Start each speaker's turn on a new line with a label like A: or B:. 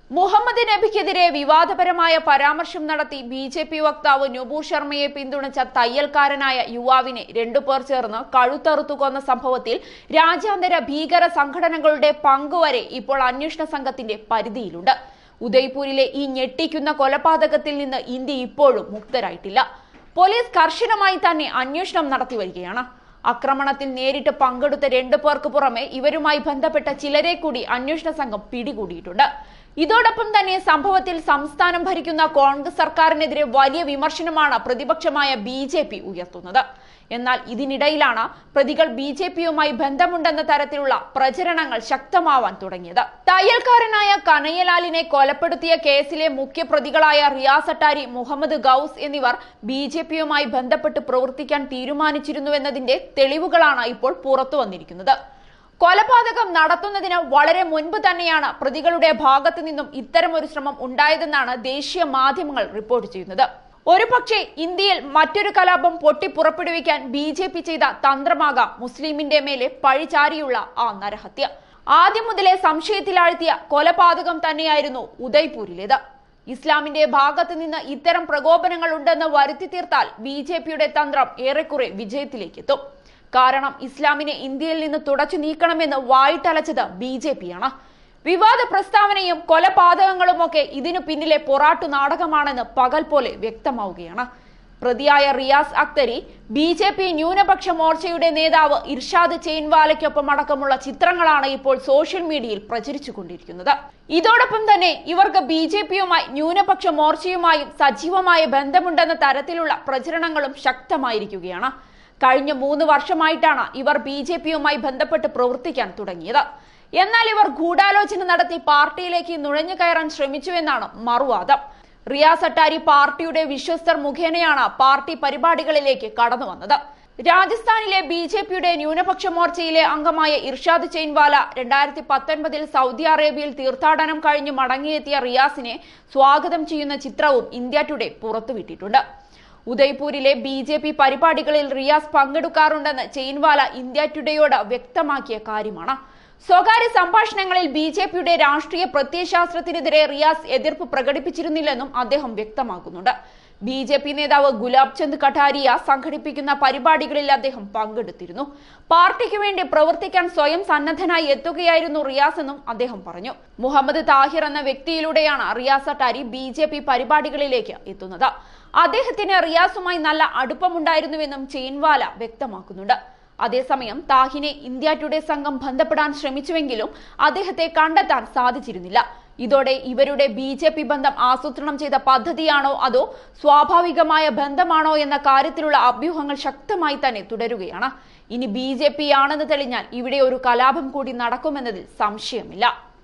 A: മുഹമ്മദ് നബിക്കെതിരെ വിവാദപരമായ പരാമർശം നടത്തി ബി ജെ പി വക്താവ് നുപൂർ ശർമ്മയെ പിന്തുണച്ച തയ്യൽക്കാരനായ യുവാവിനെ രണ്ടുപേർ ചേർന്ന് കഴുത്തറുത്തു കൊന്ന സംഭവത്തിൽ രാജ്യാന്തര ഭീകര സംഘടനകളുടെ പങ്കുവരെ ഇപ്പോൾ അന്വേഷണ സംഘത്തിന്റെ പരിധിയിലുണ്ട് ഉദയ്പൂരിലെ ഈ ഞെട്ടിക്കുന്ന കൊലപാതകത്തിൽ നിന്ന് ഇന്ത്യ ഇപ്പോഴും മുക്തരായിട്ടില്ല പോലീസ് കർശനമായി തന്നെ അന്വേഷണം നടത്തി വരികയാണ് ആക്രമണത്തിൽ നേരിട്ട് പങ്കെടുത്ത രണ്ടു പേർക്ക് പുറമെ ഇവരുമായി ബന്ധപ്പെട്ട ചിലരെ കൂടി അന്വേഷണ സംഘം പിടികൂടിയിട്ടുണ്ട് ഇതോടൊപ്പം തന്നെ സംഭവത്തിൽ സംസ്ഥാനം ഭരിക്കുന്ന കോൺഗ്രസ് സർക്കാരിനെതിരെ വലിയ വിമർശനമാണ് പ്രതിപക്ഷമായ ബി ജെ പി ഉയർത്തുന്നത് എന്നാൽ ഇതിനിടയിലാണ് പ്രതികൾ ബി ജെ പിയുമായി ബന്ധമുണ്ടെന്ന തരത്തിലുള്ള പ്രചരണങ്ങൾ ശക്തമാവാൻ തുടങ്ങിയത് തയ്യൽക്കാരനായ കനയ്യലാലിനെ കൊലപ്പെടുത്തിയ കേസിലെ മുഖ്യപ്രതികളായ റിയാസ് അട്ടാരി മുഹമ്മദ് ഗൌസ് എന്നിവർ ബി ജെ പിയുമായി ബന്ധപ്പെട്ട് പ്രവർത്തിക്കാൻ തീരുമാനിച്ചിരുന്നുവെന്നതിന്റെ തെളിവുകളാണ് ഇപ്പോൾ പുറത്തു വന്നിരിക്കുന്നത് കൊലപാതകം നടത്തുന്നതിന് വളരെ മുൻപ് തന്നെയാണ് പ്രതികളുടെ ഭാഗത്തു നിന്നും ഇത്തരം ഒരു ശ്രമം ഉണ്ടായതെന്നാണ് ദേശീയ മാധ്യമങ്ങൾ റിപ്പോർട്ട് ചെയ്യുന്നത് ഒരുപക്ഷെ ഇന്ത്യയിൽ മറ്റൊരു കലാപം പൊട്ടിപ്പുറപ്പെടുവിക്കാൻ ബി ജെ പി ചെയ്ത തന്ത്രമാകാം മുസ്ലിമിന്റെ മേലെ പഴിചാരിയുള്ള ആ നരഹത്യ ആദ്യം മുതലേ സംശയത്തിലാഴ്ത്തിയ കൊലപാതകം തന്നെയായിരുന്നു ഉദയ്പൂരിലേത് ഇസ്ലാമിന്റെ ഭാഗത്ത് നിന്ന് ഇത്തരം പ്രകോപനങ്ങൾ ഉണ്ടെന്ന് വരുത്തി തീർത്താൽ ബി ജെ പിയുടെ തന്ത്രം ഏറെക്കുറെ വിജയത്തിലേക്കെത്തും കാരണം ഇസ്ലാമിനെ ഇന്ത്യയിൽ നിന്ന് തുടച്ചു നീക്കണമെന്ന് വായിട്ടലച്ചത് ബി ജെ പിയാണ് വിവാദ പ്രസ്താവനയും കൊലപാതകങ്ങളുമൊക്കെ ഇതിനു പിന്നിലെ പൊറാട്ടു നാടകമാണെന്ന് പകൽ പോലെ വ്യക്തമാവുകയാണ് പ്രതിയായ Riyaz Akhtari B J P ന്യൂനപക്ഷ മോർച്ചയുടെ നേതാവ് ഇർഷാദ് ചെയിൻവാലയ്ക്കൊപ്പം അടക്കമുള്ള ചിത്രങ്ങളാണ് ഇപ്പോൾ സോഷ്യൽ മീഡിയയിൽ പ്രചരിച്ചുകൊണ്ടിരിക്കുന്നത് ഇതോടൊപ്പം തന്നെ ഇവർക്ക് ബി ജെ പിയുമായി ന്യൂനപക്ഷ മോർച്ചയുമായും സജീവമായ ബന്ധമുണ്ടെന്ന തരത്തിലുള്ള പ്രചരണങ്ങളും ശക്തമായിരിക്കുകയാണ് കഴിഞ്ഞ മൂന്ന് വർഷമായിട്ടാണ് ഇവർ ബി ജെ പിയുമായി ബന്ധപ്പെട്ട് പ്രവർത്തിക്കാൻ തുടങ്ങിയത് എന്നാൽ ഇവർ ഗൂഢാലോചന നടത്തി പാർട്ടിയിലേക്ക് നുഴഞ്ഞു കയറാൻ ശ്രമിച്ചുവെന്നാണ് മറുവാദം റിയാസ് അട്ടാരി പാർട്ടിയുടെ വിശ്വസ്തർ മുഖേനയാണ് പാർട്ടി പരിപാടികളിലേക്ക് കടന്നു വന്നത് രാജസ്ഥാനിലെ ബി ജെ പിയുടെ ന്യൂനപക്ഷ മോർച്ചയിലെ അംഗമായ ഇർഷാദ് ചെയിൻവാല രണ്ടായിരത്തി പത്തൊൻപതിൽ സൗദി അറേബ്യയിൽ തീർത്ഥാടനം കഴിഞ്ഞ് മടങ്ങിയെത്തിയ റിയാസിനെ സ്വാഗതം ചെയ്യുന്ന ചിത്രവും ഇന്ത്യ ടുഡേ പുറത്തുവിട്ടിട്ടുണ്ട് ഉദയ്പൂരിലെ ബി ജെ പി പരിപാടികളിൽ റിയാസ് പങ്കെടുക്കാറുണ്ടെന്ന് ചെയിൻവാല ഇന്ത്യ ടുഡേയോട് വ്യക്തമാക്കിയ കാര്യമാണ് സ്വകാര്യ സംഭാഷണങ്ങളിൽ ബി ജെ പിയുടെ രാഷ്ട്രീയ പ്രത്യയശാസ്ത്രത്തിനെതിരെ റിയാസ് എതിർപ്പ് പ്രകടിപ്പിച്ചിരുന്നില്ലെന്നും അദ്ദേഹം വ്യക്തമാക്കുന്നുണ്ട് ബി ജെ പി നേതാവ് ഗുലാബ് ചന്ദ് കഠാരിയ സംഘടിപ്പിക്കുന്ന പരിപാടികളിൽ അദ്ദേഹം പങ്കെടുത്തിരുന്നു പാർട്ടിക്ക് വേണ്ടി പ്രവർത്തിക്കാൻ സ്വയം സന്നദ്ധനായി എത്തുകയായിരുന്നു റിയാസ് എന്നും അദ്ദേഹം പറഞ്ഞു മുഹമ്മദ് താഹിർ എന്ന വ്യക്തിയിലൂടെയാണ് Riyaz Attari B J P പരിപാടികളിലേക്ക് എത്തുന്നത് അദ്ദേഹത്തിന് റിയാസുമായി നല്ല അടുപ്പമുണ്ടായിരുന്നുവെന്നും ചെയിൻവാല വ്യക്തമാക്കുന്നുണ്ട് അതേസമയം താഹിനെ ഇന്ത്യ ടുഡേ സംഘം ബന്ധപ്പെടാൻ ശ്രമിച്ചുവെങ്കിലും അദ്ദേഹത്തെ കണ്ടെത്താൻ സാധിച്ചിരുന്നില്ല ഇതോടെ ഇവരുടെ ബി ജെ പി ബന്ധം ആസൂത്രണം ചെയ്ത പദ്ധതിയാണോ അതോ സ്വാഭാവികമായ ബന്ധമാണോ എന്ന കാര്യത്തിലുള്ള അഭ്യൂഹങ്ങൾ ശക്തമായി തന്നെ തുടരുകയാണ് ഇനി ബി ജെ പി ആണെന്ന് തെളിഞ്ഞാൽ ഇവിടെ ഒരു കലാപം കൂടി നടക്കുമെന്നതിൽ സംശയമില്ല